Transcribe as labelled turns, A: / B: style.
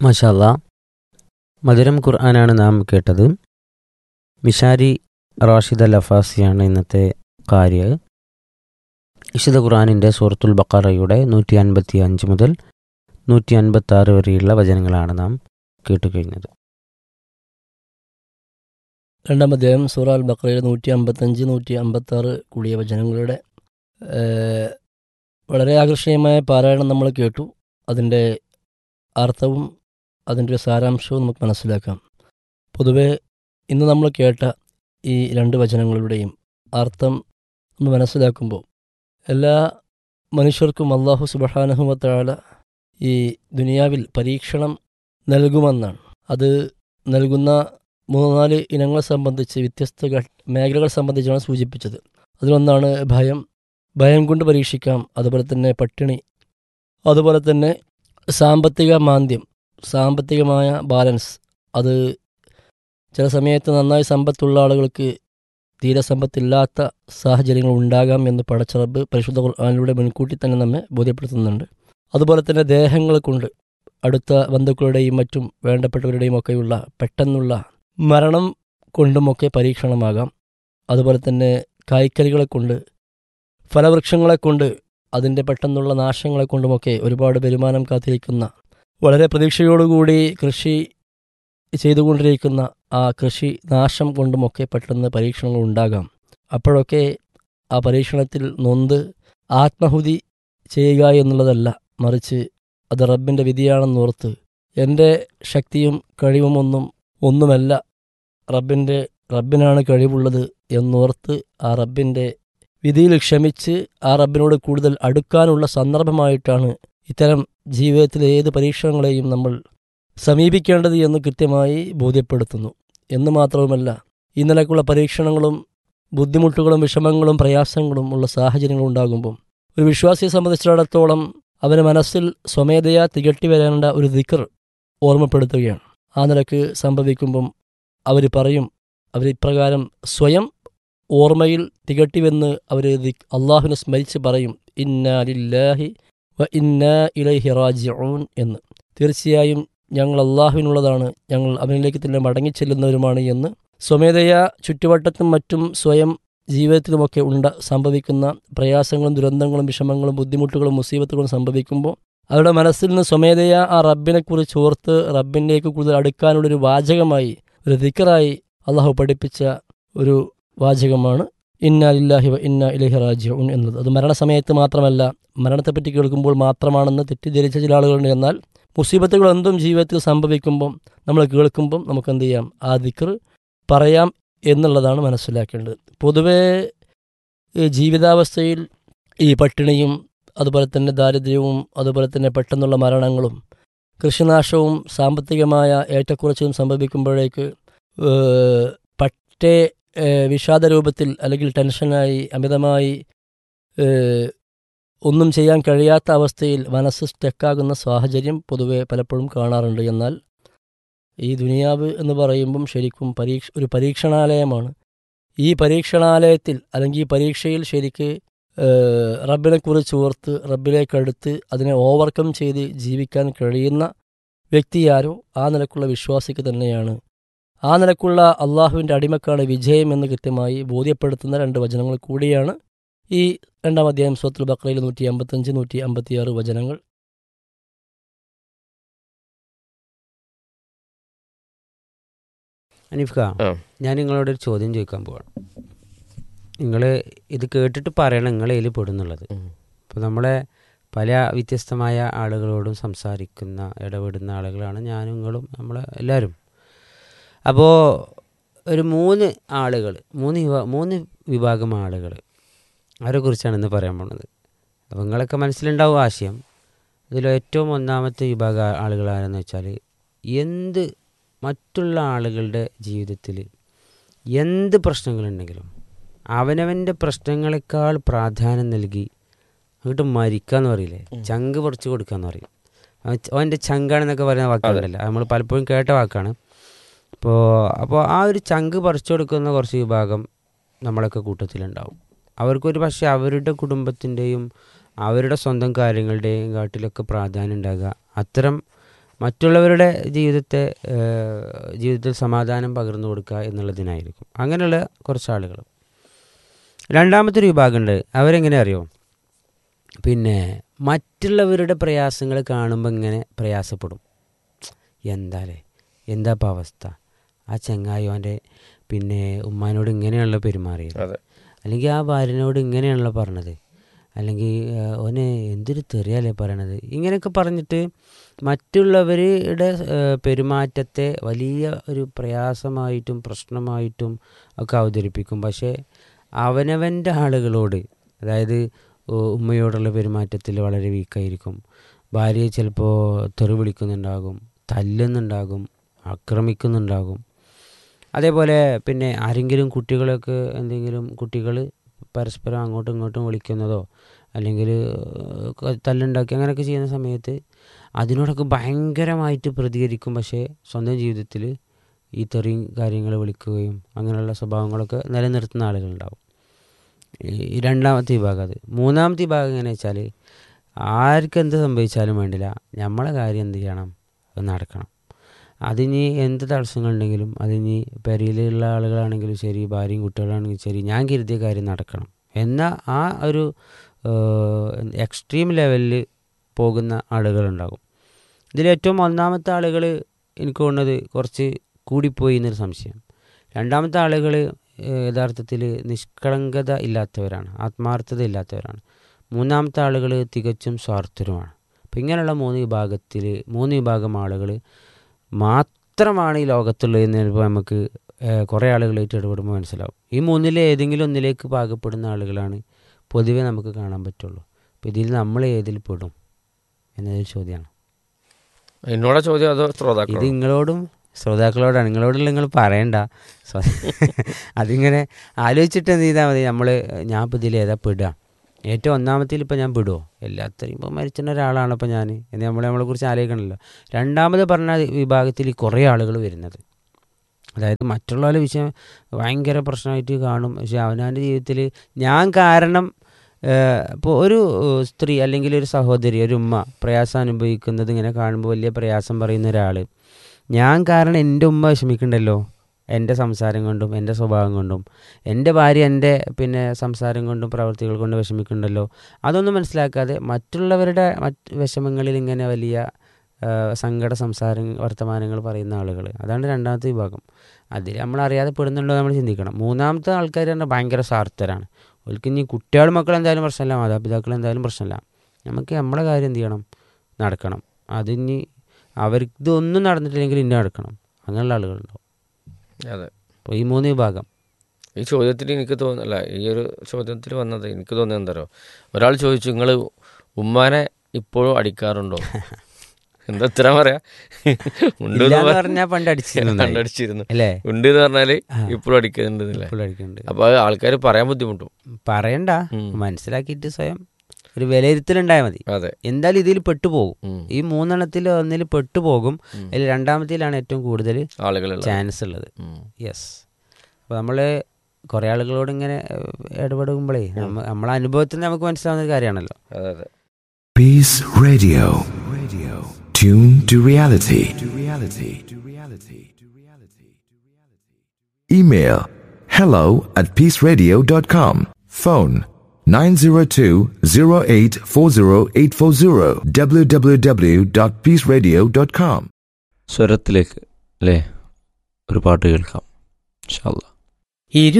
A: മഷാല്ല മധുരം ഖുർആനാണ് നാം കേട്ടത് മിഷാരി റാഷിദ് അൽ അഫാസിയാണ് ഇന്നത്തെ കാര്യ വിശുദ്ധ ഖുർആാനിൻ്റെ സൂറത്തുൽ ബക്കറയുടെ നൂറ്റി അൻപത്തി അഞ്ച് മുതൽ നൂറ്റി അൻപത്തി ആറ് വരെയുള്ള വചനങ്ങളാണ് നാം കേട്ടുകഴിഞ്ഞത്
B: രണ്ടാം അധ്യായം സൂറ അൽ ബക്രയുടെ നൂറ്റി അമ്പത്തഞ്ച് നൂറ്റി അമ്പത്തി ആറ് കൂടിയ വചനങ്ങളുടെ ഏഹ്, വളരെ ആകർഷണീയമായ പാരായണം നമ്മൾ കേട്ടു അതിൻ്റെ അർത്ഥവും അതിൻ്റെ ഒരു സാരാംശവും നമുക്ക് മനസ്സിലാക്കാം പൊതുവെ ഇന്ന് നമ്മൾ കേട്ട ഈ രണ്ട് വചനങ്ങളുടെയും അർത്ഥം നമ്മൾ മനസ്സിലാക്കുമ്പോൾ എല്ലാ മനുഷ്യർക്കും അള്ളാഹു സുബഹാനഹുമത്താല ഈ ദുനിയാവിൽ പരീക്ഷണം നൽകുമെന്നാണ് അത് നൽകുന്ന മൂന്ന് നാല് ഇനങ്ങളെ സംബന്ധിച്ച് വ്യത്യസ്ത ഘ- മേഖലകൾ സംബന്ധിച്ചാണ് സൂചിപ്പിച്ചത് അതിലൊന്നാണ് ഭയം ഭയം കൊണ്ട് പരീക്ഷിക്കാം അതുപോലെ തന്നെ പട്ടിണി അതുപോലെ തന്നെ സാമ്പത്തിക മാന്ദ്യം സാമ്പത്തികമായ ബാലൻസ് അത് ചില സമയത്ത് നന്നായി സമ്പത്തുള്ള ആളുകൾക്ക് തീരെ സമ്പത്തില്ലാത്ത സാഹചര്യങ്ങൾ ഉണ്ടാകാം എന്ന് പടച്ചറബ് പരിശുദ്ധ ഖുർആാനിലൂടെ മുൻകൂട്ടി തന്നെ നമ്മെ ബോധ്യപ്പെടുത്തുന്നുണ്ട് അതുപോലെ തന്നെ ദേഹങ്ങൾ കൊണ്ട് അടുത്ത ബന്ധുക്കളുടെയും മറ്റും വേണ്ടപ്പെട്ടവരുടെയും ഒക്കെയുള്ള പെട്ടെന്നുള്ള മരണം കൊണ്ടുമൊക്കെ പരീക്ഷണമാകാം അതുപോലെ തന്നെ കായ്ക്കറികളെ കൊണ്ട് ഫലവൃക്ഷങ്ങളെ കൊണ്ട് അതിൻ്റെ പെട്ടെന്നുള്ള നാശങ്ങളെ കൊണ്ടുമൊക്കെ ഒരുപാട് വരുമാനം കാത്തിരിക്കുന്ന വളരെ പ്രതീക്ഷയോടുകൂടി കൃഷി ചെയ്തുകൊണ്ടിരിക്കുന്ന ആ കൃഷി നാശം കൊണ്ടുമൊക്കെ പെട്ടെന്ന് പരീക്ഷണങ്ങൾ ഉണ്ടാകാം അപ്പോഴൊക്കെ ആ പരീക്ഷണത്തിൽ നൊന്ത് ആത്മഹുതി ചെയ്യുക എന്നുള്ളതല്ല മറിച്ച് അത് റബ്ബിൻ്റെ വിധിയാണെന്നോർത്ത് എൻ്റെ ശക്തിയും കഴിവുമൊന്നും ഒന്നുമല്ല റബ്ബിൻ്റെ റബ്ബിനാണ് കഴിവുള്ളത് എന്നോർത്ത് ആ റബ്ബിൻ്റെ വിധിയിൽ ക്ഷമിച്ച് ആ റബ്ബിനോട് കൂടുതൽ അടുക്കാനുള്ള സന്ദർഭമായിട്ടാണ് ഇത്തരം ജീവിതത്തിലെ ഏത് പരീക്ഷണങ്ങളെയും നമ്മൾ സമീപിക്കേണ്ടത് എന്ന് കൃത്യമായി ബോധ്യപ്പെടുത്തുന്നു എന്ന് മാത്രവുമല്ല ഈ നിലക്കുള്ള പരീക്ഷണങ്ങളും ബുദ്ധിമുട്ടുകളും വിഷമങ്ങളും പ്രയാസങ്ങളും ഉള്ള സാഹചര്യങ്ങൾ ഉണ്ടാകുമ്പം ഒരു വിശ്വാസിയെ സംബന്ധിച്ചിടത്തോളം അവന് മനസ്സിൽ സ്വമേധയാ തികട്ടി വരേണ്ട ഒരു ദിക്കർ ഓർമ്മപ്പെടുത്തുകയാണ് ആ നിലക്ക് സംഭവിക്കുമ്പം അവർ പറയും അവർ ഇപ്രകാരം സ്വയം ഓർമ്മയിൽ തികട്ടിവെന്ന് അവർ അള്ളാഹുവിനെ സ്മരിച്ച് പറയും ഇന്നാ ലില്ലാഹി വ ഇന്നാ ഇലൈഹി റാജിഊൻ എന്ന് തീർച്ചയായും ഞങ്ങൾ അള്ളാഹുവിനുള്ളതാണ് ഞങ്ങൾ അവനിലേക്ക് തന്നെ മടങ്ങിച്ചെല്ലുന്നവരുമാണ് എന്ന് സ്വമേധയാ ചുറ്റുവട്ടത്തും മറ്റും സ്വയം ജീവിതത്തിലുമൊക്കെ ഉണ്ട സംഭവിക്കുന്ന പ്രയാസങ്ങളും ദുരന്തങ്ങളും വിഷമങ്ങളും ബുദ്ധിമുട്ടുകളും മുസീബത്തുകളും സംഭവിക്കുമ്പോൾ അവരുടെ മനസ്സിൽ നിന്ന് സ്വമേധയാ ആ റബ്ബിനെക്കുറിച്ച് ഓർത്ത് റബ്ബിലേക്ക് കൂടുതൽ അടുക്കാനുള്ളൊരു വാചകമായി ഒരു ദിക്കറായി അള്ളാഹു പഠിപ്പിച്ച ഒരു വാചകമാണ് ഇന്ന ലില്ലാഹി വ ഇന്ന ഇലഹി റാജിഉൻ എന്നത് അത് മരണസമയത്ത് മാത്രമല്ല മരണത്തെപ്പറ്റി കേൾക്കുമ്പോൾ മാത്രമാണെന്ന് തെറ്റിദ്ധരിച്ച ചില ആളുകളുണ്ട് എന്നാൽ മുസീബത്തുകൾ എന്തും ജീവിതത്തിൽ സംഭവിക്കുമ്പം നമ്മൾ കേൾക്കുമ്പം നമുക്ക് എന്ത് ചെയ്യാം ആ ദിക്കർ പറയാം എന്നുള്ളതാണ് മനസ്സിലാക്കേണ്ടത് പൊതുവേ ഈ ജീവിതാവസ്ഥയിൽ ഈ പട്ടിണിയും അതുപോലെ തന്നെ ദാരിദ്ര്യവും അതുപോലെ തന്നെ പെട്ടെന്നുള്ള മരണങ്ങളും കൃഷിനാശവും സാമ്പത്തികമായ ഏറ്റക്കുറച്ചിലും സംഭവിക്കുമ്പോഴേക്ക് ഏഹ്, പറ്റേ ഏഹ്, വിഷാദ രൂപത്തിൽ അല്ലെങ്കിൽ ടെൻഷനായി അമിതമായി ഏഹ്, ഒന്നും ചെയ്യാൻ കഴിയാത്ത അവസ്ഥയിൽ മനസ്സ് സ്റ്റക്കാകുന്ന സാഹചര്യം പൊതുവെ പലപ്പോഴും കാണാറുണ്ട് എന്നാൽ ഈ ദുനിയാവ് എന്ന് പറയുമ്പം ശരിക്കും പരീക്ഷ ഒരു പരീക്ഷണാലയമാണ് ഈ പരീക്ഷണാലയത്തിൽ അല്ലെങ്കിൽ ഈ പരീക്ഷയിൽ ശരിക്ക് ഏഹ്, റബ്ബിനെക്കുറിച്ച് ഓർത്ത് റബ്ബിലേക്കടുത്ത് അതിനെ ഓവർകം ചെയ്ത് ജീവിക്കാൻ കഴിയുന്ന വ്യക്തിയാരോ ആ നിലക്കുള്ള വിശ്വാസിക്ക് തന്നെയാണ് ആ നിലക്കുള്ള അള്ളാഹുവിൻ്റെ അടിമക്കാണ് വിജയം എന്ന് കൃത്യമായി ബോധ്യപ്പെടുത്തുന്ന രണ്ട് വചനങ്ങൾ കൂടിയാണ് ഈ രണ്ടാം അധ്യായം സ്വത്തുൽ ബക്രയിൽ നൂറ്റി അമ്പത്തഞ്ച് നൂറ്റി അമ്പത്തിയാറ് വചനങ്ങൾ
A: അനീഫ്ക
C: ആ.
A: ഞാൻ നിങ്ങളോടൊരു ചോദ്യം ചോദിക്കാൻ പോവാണ് നിങ്ങൾ ഇത് കേട്ടിട്ട് പറയണം നിങ്ങൾ ഇതിൽ പെടുന്നുള്ളത്
C: ഉം.
A: അപ്പോൾ നമ്മളെ പല വ്യത്യസ്തമായ ആളുകളോടും സംസാരിക്കുന്ന ഇടപെടുന്ന ആളുകളാണ് ഞാനും നിങ്ങളും നമ്മൾ എല്ലാവരും അപ്പോൾ ഒരു മൂന്ന് ആളുകൾ മൂന്ന് വിഭാ മൂന്ന് വിഭാഗം ആളുകൾ അവരെക്കുറിച്ചാണ് ഇന്ന് പറയാൻ പോണത് അപ്പോൾ നിങ്ങളൊക്കെ മനസ്സിലുണ്ടാവും ആശയം ഇതിൽ ഏറ്റവും ഒന്നാമത്തെ വിഭാഗം ആ- ആളുകൾ ആരെന്ന് വെച്ചാൽ എന്ത് മറ്റുള്ള ആളുകളുടെ ജീവിതത്തിൽ എന്ത് പ്രശ്നങ്ങളുണ്ടെങ്കിലും അവനവൻ്റെ പ്രശ്നങ്ങളെക്കാൾ പ്രാധാന്യം നൽകി അങ്ങോട്ട് മരിക്കാന്ന് പറയില്ലേ ചങ്ക് പറിച്ചു കൊടുക്കാന്ന് പറയും അവൻ ച- അവൻ്റെ ചങ്കാണെന്നൊക്കെ പറയുന്ന വാക്കുണ്ടല്ലോ നമ്മൾ പലപ്പോഴും കേട്ട വാക്കാണ് അപ്പോൾ അപ്പോൾ ആ ഒരു ചങ്ക് പറിച്ചു കൊടുക്കുന്ന കുറച്ച് വിഭാഗം നമ്മളൊക്കെ കൂട്ടത്തിലുണ്ടാവും അവർക്കൊരു പക്ഷേ അവരുടെ കുടുംബത്തിൻ്റെയും അവരുടെ സ്വന്തം കാര്യങ്ങളുടെയും കാട്ടിലൊക്കെ പ്രാധാന്യം ഉണ്ടാകുക അത്തരം മറ്റുള്ളവരുടെ ജീവിതത്തെ ഏഹ്, ജീവിതത്തിൽ സമാധാനം പകർന്നു കൊടുക്കുക എന്നുള്ളതിനായിരിക്കും അങ്ങനെയുള്ള കുറച്ച് ആളുകൾ രണ്ടാമത്തെ ഒരു വിഭാഗമുണ്ട് അവരെങ്ങനെ അറിയോ പിന്നെ മറ്റുള്ളവരുടെ പ്രയാസങ്ങൾ കാണുമ്പോൾ ഇങ്ങനെ പ്രയാസപ്പെടും എന്താലേ എന്താ ഇപ്പം അവസ്ഥ ആ ചങ്ങായോൻ്റെ പിന്നെ ഉമ്മാനോട് ഇങ്ങനെയാണല്ലോ പെരുമാറിയത്
C: അതെ
A: അല്ലെങ്കിൽ ആ ഭാര്യനോട് ഇങ്ങനെയാണല്ലോ പറഞ്ഞത് അല്ലെങ്കിൽ ആ, ഓനെ എന്തൊരു തെറിയല്ലേ പറയണത് ഇങ്ങനെയൊക്കെ പറഞ്ഞിട്ട് മറ്റുള്ളവരുടെ ആ, പെരുമാറ്റത്തെ വലിയ ഒരു പ്രയാസമായിട്ടും പ്രശ്നമായിട്ടും ഒക്കെ അവതരിപ്പിക്കും പക്ഷേ അവനവൻ്റെ ആളുകളോട് അതായത് ഉ- ഉമ്മയോടുള്ള പെരുമാറ്റത്തിൽ വളരെ വീക്കായിരിക്കും ഭാര്യയെ ചിലപ്പോൾ തെറി വിളിക്കുന്നുണ്ടാകും തല്ലുന്നുണ്ടാകും ആക്രമിക്കുന്നുണ്ടാകും അതേപോലെ പിന്നെ ആരെങ്കിലും കുട്ടികളൊക്കെ എന്തെങ്കിലും കുട്ടികൾ പരസ്പരം അങ്ങോട്ടും ഇങ്ങോട്ടും വിളിക്കുന്നതോ അല്ലെങ്കിൽ തല്ലുണ്ടാക്കി അങ്ങനെയൊക്കെ ചെയ്യുന്ന സമയത്ത് അതിനോടൊക്കെ ഭയങ്കരമായിട്ട് പ്രതികരിക്കും പക്ഷേ സ്വന്തം ജീവിതത്തിൽ ഈ തെറിയും കാര്യങ്ങൾ വിളിക്കുകയും അങ്ങനെയുള്ള സ്വഭാവങ്ങളൊക്കെ നിലനിർത്തുന്ന ആളുകളുണ്ടാവും ഈ- ഈ രണ്ടാമത്തെ വിഭാഗം അത് മൂന്നാമത്തെ വിഭാഗം എങ്ങനെ വെച്ചാൽ ആർക്ക് എന്ത് സംഭവിച്ചാലും വേണ്ടില്ല നമ്മളെ കാര്യം എന്ത് ചെയ്യണം അത് നടക്കണം അതിനി എന്ത് തടസ്സങ്ങളുണ്ടെങ്കിലും അതിനി പെരയിലുള്ള ആളുകളാണെങ്കിലും ശരി ഭാര്യയും കുട്ടികളാണെങ്കിലും ശരി ഞാൻ കരുതിയ കാര്യം നടക്കണം എന്ന ആ ഒരു എക്സ്ട്രീം ലെവലിൽ പോകുന്ന ആളുകളുണ്ടാകും ഇതിലേറ്റവും ഒന്നാമത്തെ ആളുകൾ എനിക്ക് തോന്നുന്നത് കുറച്ച് കൂടിപ്പോയി എന്നൊരു സംശയം രണ്ടാമത്തെ ആളുകൾ യഥാർത്ഥത്തിൽ നിഷ്കളങ്കത ഇല്ലാത്തവരാണ് ആത്മാർത്ഥത ഇല്ലാത്തവരാണ് മൂന്നാമത്തെ ആളുകൾ തികച്ചും സ്വാർത്ഥരുമാണ് അപ്പം ഇങ്ങനെയുള്ള മൂന്ന് വിഭാഗത്തിൽ മൂന്ന് വിഭാഗം ആളുകൾ മാത്രമാണ് ഈ ലോകത്തുള്ളതെന്ന് ചിലപ്പോൾ നമുക്ക് ഏഹ്, കുറേ ആളുകളായിട്ട് ഇടപെടുമ്പോൾ മനസ്സിലാവും ഈ മൂന്നിലെ ഏതെങ്കിലും ഒന്നിലേക്ക് പാകപ്പെടുന്ന ആളുകളാണ് പൊതുവെ നമുക്ക് കാണാൻ പറ്റുള്ളൂ അപ്പോൾ ഇതിൽ നമ്മൾ ഏതിൽ പെടും എന്നതൊരു ചോദ്യമാണ്
C: എന്നോടാ ചോദ്യം അതോ
A: ഇത്
C: ശ്രോതാക്കളോ
A: നിങ്ങളോടും ശ്രോതാക്കളോടാണ് നിങ്ങളോടുള്ള നിങ്ങൾ പറയണ്ട സ്വ- അതിങ്ങനെ ആലോചിച്ചിട്ട് എന്ത് ചെയ്താൽ മതി നമ്മൾ ഞാൻ ഇപ്പോൾ ഇതിൽ ഏതാ പെടുക ഏറ്റവും ഒന്നാമത്തിൽ ഇപ്പോൾ ഞാൻ പെടുമോ എല്ലാത്തിനും ഇപ്പോൾ മരിച്ചിരുന്ന ഒരാളാണ് ഇപ്പോൾ ഞാൻ എന്ന് നമ്മൾ നമ്മളെക്കുറിച്ച് ആലോചിക്കണമല്ലോ രണ്ടാമത് പറഞ്ഞ വിഭാഗത്തിൽ കുറേ ആളുകൾ വരുന്നത് അതായത് മറ്റുള്ളവരുടെ വിഷയം ഭയങ്കര പ്രശ്നമായിട്ട് കാണും പക്ഷെ അവനവൻ്റെ ജീവിതത്തിൽ ഞാൻ കാരണം ഇപ്പോൾ ഒരു ഏഹ്, സ്ത്രീ അല്ലെങ്കിൽ ഒരു സഹോദരി ഒരു ഉമ്മ പ്രയാസം അനുഭവിക്കുന്നത് ഇങ്ങനെ കാണുമ്പോൾ വലിയ പ്രയാസം പറയുന്ന ഒരാൾ ഞാൻ കാരണം എൻ്റെ ഉമ്മ വിഷമിക്കണ്ടല്ലോ എൻ്റെ സംസാരം കൊണ്ടും എൻ്റെ സ്വഭാവം കൊണ്ടും എൻ്റെ ഭാര്യ എൻ്റെ പിന്നെ സംസാരം കൊണ്ടും പ്രവർത്തികൾ കൊണ്ടും വിഷമിക്കുന്നുണ്ടല്ലോ അതൊന്നും മനസ്സിലാക്കാതെ മറ്റുള്ളവരുടെ മറ്റ് വിഷമങ്ങളിൽ ഇങ്ങനെ വലിയ ആ, സങ്കട സംസാരം വർത്തമാനങ്ങൾ പറയുന്ന ആളുകൾ അതാണ് രണ്ടാമത്തെ വിഭാഗം അതിൽ നമ്മൾ അറിയാതെ പെടുന്നുണ്ടോ നമ്മൾ ചിന്തിക്കണം മൂന്നാമത്തെ ആൾക്കാർ പറഞ്ഞാൽ ഭയങ്കര സ്വാർത്ഥരാണ് അവർക്ക് ഇനി കുട്ടികൾ മക്കൾ എന്തായാലും പ്രശ്നമില്ല മാതാപിതാക്കൾ എന്തായാലും പ്രശ്നമില്ല നമുക്ക് നമ്മളെ കാര്യം എന്ത് ചെയ്യണം നടക്കണം അതിനി അവർക്ക് ഇതൊന്നും നടന്നിട്ടില്ലെങ്കിൽ ഇന്ന നടക്കണം അങ്ങനെയുള്ള ആളുകളുണ്ടാവും
C: അതെ
A: അപ്പോൾ ഈ മൂന്ന് വിഭാഗം
C: ഈ ചോദ്യത്തിൽ എനിക്ക് തോന്നുന്നില്ല ഈ ഒരു ചോദ്യത്തിൽ വന്നത് എനിക്ക് തോന്നുന്നത് എന്താ ഒരാൾ ചോദിച്ചു നിങ്ങൾ ഉമ്മാനെ ഇപ്പോഴും അടിക്കാറുണ്ടോ എന്താ ഉത്തരം പറയാ ഉണ്ട് എന്ന്
A: ഇല്ലാന്ന്
C: പറ-
A: പറഞ്ഞാൽ പണ്ട് അടിച്ചിരുന്നു
C: കണ്ടടിച്ചിരുന്നു
A: അല്ലേ
C: ഉണ്ട് എന്ന് പറഞ്ഞാല്
A: ആ.
C: ഇപ്പോഴും അടിക്കുന്നുണ്ടെന്നില്ലേ
A: ഇപ്പോൾ അടിക്കുന്നുണ്ട്
C: അപ്പൊ ആൾക്കാർ പറയാൻ ബുദ്ധിമുട്ടും
A: പറയണ്ട
C: ഉം.
A: മനസ്സിലാക്കിയിട്ട് സ്വയം ഒരു വിലയിരുത്തലുണ്ടായാൽ മതി
C: അതെ
A: എന്തായാലും ഇതിൽ പെട്ടുപോകും
C: ഉം.
A: ഈ മൂന്നെണ്ണത്തിൽ ഒന്നിൽ പെട്ടുപോകും
C: ഉം.
A: അതിൽ രണ്ടാമത്തിലാണ് ഏറ്റവും കൂടുതൽ
C: ആളുകളുള്ള
A: ചാൻസ് ഉള്ളത്
C: ഉം.
A: യെസ് അപ്പോൾ നമ്മൾ കുറേ ആളുകളോട് ഇങ്ങനെ ഏഹ്, ഇടപെടുമ്പോഴേ നമ്മ നമ്മളെ അനുഭവത്തിൽ നിന്ന് നമുക്ക് മനസ്സിലാവുന്ന ഒരു കാര്യമാണല്ലോ
C: അതെ അതെ
D: Peace Radio. Radio. Tune to reality. To reality. To reality. To reality. Email hello at peaceradio.com. Phone 902-0840840 www.peaceradio.com.
E: സ്വരത്തിലേക്ക് അല്ലേ ഒരു പാട്ട് കേൾക്കാം ഇൻഷാ അല്ലാ
B: ഇരു